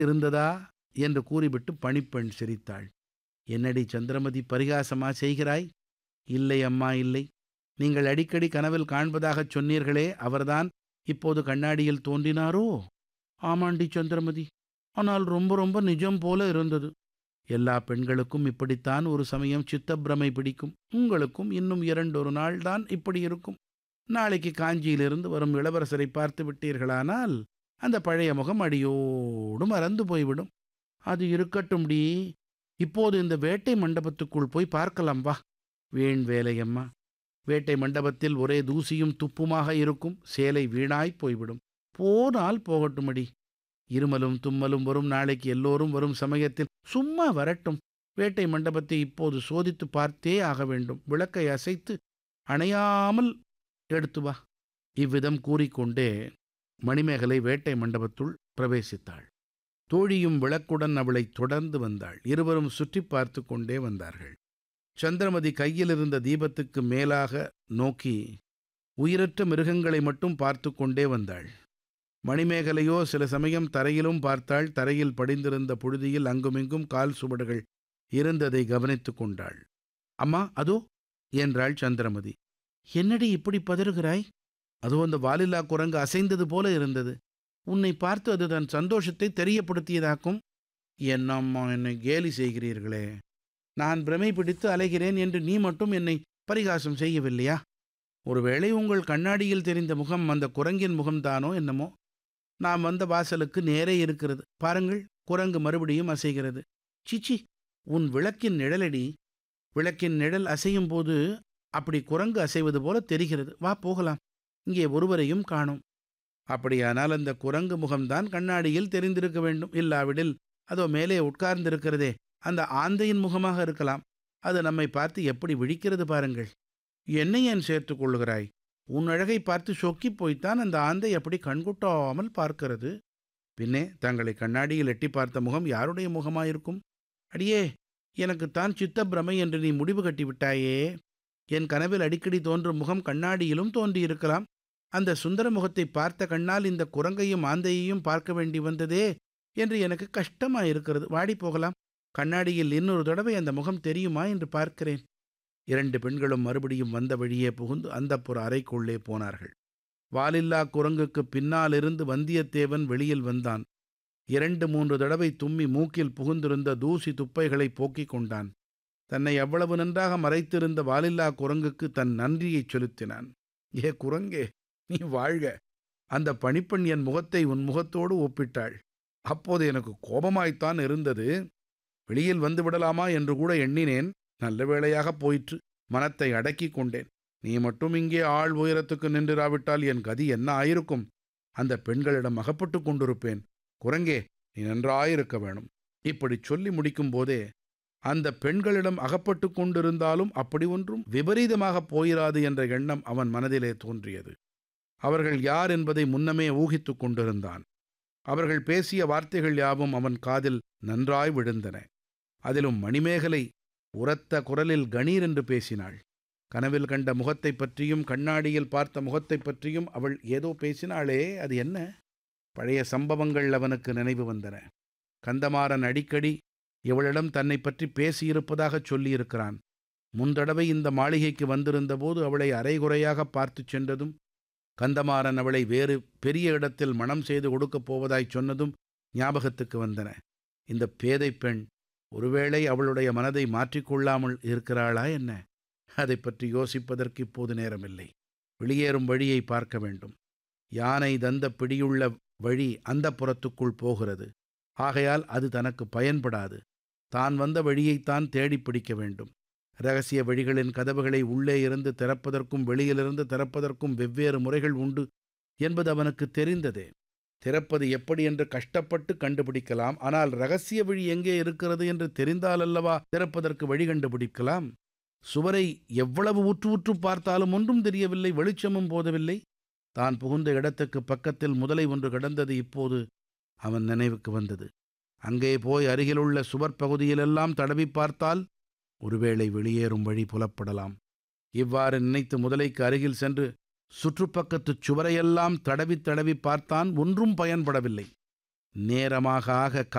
இருந்ததா என்று கூறிவிட்டு பணிப்பெண் சிரித்தாள் என்னடி சந்திரமதி பரிகாசமா செய்கிறாய் இல்லை அம்மா இல்லை நீங்கள் அடிக்கடி கனவில் காண்பதாகச் சொன்னீர்களே அவர்தான் இப்போது கண்ணாடியில் தோன்றினாரோ ஆமாண்டி சந்திரமதி ஆனால் ரொம்ப ரொம்ப நிஜம் போல இருந்தது எல்லா பெண்களுக்கும் இப்படித்தான் ஒரு சமயம் சித்தப்பிரமை பிடிக்கும் உங்களுக்கும் இன்னும் இரண்டொரு நாள் தான் இப்படி இருக்கும் நாளைக்கு காஞ்சியிலிருந்து வரும் இளவரசரை பார்த்து விட்டீர்களானால் அந்த பழைய முகம் அடியோடு மறந்து போய்விடும் அது இருக்கட்டும்டி இப்போது இந்த வேட்டை மண்டபத்துக்குள் போய் பார்க்கலாம் வா வீண் வேலையம்மா வேட்டை மண்டபத்தில் ஒரே தூசியும் துப்புமாக இருக்கும் சேலை வீணாய் போய்விடும் போனால் போகட்டுமடி இருமலும் தும்மலும் வரும் நாளைக்கு எல்லோரும் வரும் சமயத்தில் சும்மா வரட்டும் வேட்டை மண்டபத்தை இப்போது சோதித்து பார்த்தே ஆக வேண்டும் விளக்கை அசைத்து அணையாமல் எடுத்து வா இவ்விதம் கூறிக்கொண்டே மணிமேகலை வேட்டை மண்டபத்துள் பிரவேசித்தாள் தோழியும் விளக்குடன் அவளை தொடர்ந்து வந்தாள் இருவரும் சுற்றி பார்த்து கொண்டே வந்தார்கள் சந்திரமதி கையில் இருந்த தீபத்துக்கு மேலாக நோக்கி உயிரற்ற மிருகங்களை மட்டும் பார்த்து கொண்டே வந்தாள் மணிமேகலையோ சில சமயம் தரையிலும் பார்த்தாள் தரையில் படிந்திருந்த புழுதியில் அங்குமிங்கும் கால் சுவடுகள் இருந்ததை கவனித்துக் கொண்டாள் அம்மா அதோ என்றாள் சந்திரமதி என்னடி இப்படி பதறுகிறாய் அதோ அந்த வாலில்லா குரங்கு அசைந்தது போல இருந்தது உன்னை பார்த்து அது தன் சந்தோஷத்தை தெரியப்படுத்தியதாக்கும் என்னம்மா என்னை கேலி செய்கிறீர்களே நான் பிரமை பிடித்து அலைகிறேன் என்று நீ மட்டும் என்னை பரிகாசம் செய்யவில்லையா ஒருவேளை உங்கள் கண்ணாடியில் தெரிந்த முகம் அந்த குரங்கின் முகம்தானோ என்னமோ நாம் வந்த வாசலுக்கு நேரே இருக்கிறது பாருங்கள் குரங்கு மறுபடியும் அசைகிறது சிச்சி உன் விளக்கின் நிழலடி விளக்கின் நிழல் அசையும் போது அப்படி குரங்கு அசைவது போல தெரிகிறது வா போகலாம் இங்கே ஒருவரையும் காணோம் அப்படியானால் அந்த குரங்கு முகம்தான் கண்ணாடியில் தெரிந்திருக்க வேண்டும் இல்லாவிடில் அதோ மேலே உட்கார்ந்திருக்கிறதே அந்த ஆந்தையின் முகமாக இருக்கலாம் அது நம்மை பார்த்து எப்படி விழிக்கிறது பாருங்கள் என்னை ஏன் சேர்த்து கொள்ளுகிறாய் உன் அழகை பார்த்து சொக்கிப் போய்த்தான் அந்த ஆந்தை அப்படி கண்குட்டாமல் பார்க்கிறது பின்னே தங்களை கண்ணாடியில் எட்டி பார்த்த முகம் யாருடைய முகமாயிருக்கும் அடியே எனக்குத்தான் சித்தப்பிரமை என்று நீ முடிவு கட்டிவிட்டாயே என் கனவில் அடிக்கடி தோன்றும் முகம் கண்ணாடியிலும் தோன்றியிருக்கலாம் அந்த சுந்தர முகத்தை பார்த்த கண்ணால் இந்த குரங்கையும் ஆந்தையையும் பார்க்க வேண்டி வந்ததே என்று எனக்கு கஷ்டமாயிருக்கிறது வாடி போகலாம் கண்ணாடியில் இன்னொரு தடவை அந்த முகம் தெரியுமா என்று பார்க்கிறேன் இரண்டு பெண்களும் மறுபடியும் வந்த வழியே புகுந்து அந்தப்புற அறைக்குள்ளே போனார்கள் வாலில்லா குரங்குக்கு பின்னாலிருந்து வந்தியத்தேவன் வெளியில் வந்தான் இரண்டு மூன்று தடவை தும்மி மூக்கில் புகுந்திருந்த தூசி துப்பைகளை போக்கிக் கொண்டான் தன்னை அவ்வளவு நன்றாக மறைத்திருந்த வாலில்லா குரங்குக்கு தன் நன்றியைச் செலுத்தினான் ஏ குரங்கே நீ வாழ்க அந்த பணிப்பெண் என் முகத்தை உன் முகத்தோடு ஒப்பிட்டாள் அப்போது எனக்கு கோபமாய்த்தான் இருந்தது வெளியில் வந்து விடலாமா என்று கூட எண்ணினேன் நல்ல வேளையாக போயிற்று மனத்தை அடக்கிக் கொண்டேன் நீ மட்டும் இங்கே ஆள் உயரத்துக்கு நின்றிராவிட்டால் என் கதி என்ன ஆயிருக்கும் அந்த பெண்களிடம் அகப்பட்டு கொண்டிருப்பேன் குரங்கே நீ நன்றாயிருக்க வேணும் இப்படி சொல்லி முடிக்கும் போதே அந்த பெண்களிடம் அகப்பட்டு கொண்டிருந்தாலும் அப்படி ஒன்றும் விபரீதமாக போயிராது என்ற எண்ணம் அவன் மனதிலே தோன்றியது அவர்கள் யார் என்பதை முன்னமே ஊகித்துக் கொண்டிருந்தான் அவர்கள் பேசிய வார்த்தைகள் யாவும் அவன் காதில் நன்றாய் விழுந்தன அதிலும் மணிமேகலை உரத்த குரலில் கணீர் என்று பேசினாள் கனவில் கண்ட முகத்தைப் பற்றியும் கண்ணாடியில் பார்த்த முகத்தைப் பற்றியும் அவள் ஏதோ பேசினாளே அது என்ன பழைய சம்பவங்கள் அவனுக்கு நினைவு வந்தன கந்தமாறன் அடிக்கடி இவளிடம் தன்னை பற்றி பேசியிருப்பதாகச் சொல்லியிருக்கிறான் முந்தடவை இந்த மாளிகைக்கு வந்திருந்தபோது அவளை அரைகுறையாக பார்த்துச் சென்றதும் கந்தமாறன் அவளை வேறு பெரிய இடத்தில் மணம் செய்து கொடுக்கப் போவதாய் சொன்னதும் ஞாபகத்துக்கு வந்தன இந்த பேதை பெண் ஒருவேளை அவளுடைய மனதை மாற்றிக்கொள்ளாமல் இருக்கிறாளா என்ன அதை பற்றி யோசிப்பதற்கு இப்போது நேரமில்லை வெளியேறும் வழியை பார்க்க வேண்டும் யானை தந்த பிடியுள்ள வழி அந்த புறத்துக்குள் போகிறது ஆகையால் அது தனக்கு பயன்படாது தான் வந்த வழியைத்தான் தேடி பிடிக்க வேண்டும் ரகசிய வழிகளின் கதவுகளை உள்ளே இருந்து திறப்பதற்கும் வெளியிலிருந்து திறப்பதற்கும் வெவ்வேறு முறைகள் உண்டு என்பது அவனுக்கு தெரிந்ததே திறப்பது எப்படி என்று கஷ்டப்பட்டு கண்டுபிடிக்கலாம் ஆனால் ரகசிய வழி எங்கே இருக்கிறது என்று தெரிந்தாலல்லவா திறப்பதற்கு வழி கண்டுபிடிக்கலாம் சுவரை எவ்வளவு உற்று உற்று பார்த்தாலும் ஒன்றும் தெரியவில்லை வெளிச்சமும் போதவில்லை தான் புகுந்த இடத்துக்கு பக்கத்தில் முதலை ஒன்று கிடந்தது இப்போது அவன் நினைவுக்கு வந்தது அங்கே போய் அருகிலுள்ள சுவர் பகுதியிலெல்லாம் தடவி பார்த்தால் ஒருவேளை வெளியேறும் வழி புலப்படலாம் இவ்வாறு நினைத்து முதலைக்கு அருகில் சென்று சுற்றுப்பக்கத்துச் சுவரையெல்லாம் தடவி தடவி பார்த்தான் ஒன்றும் பயன்படவில்லை நேரமாக ஆக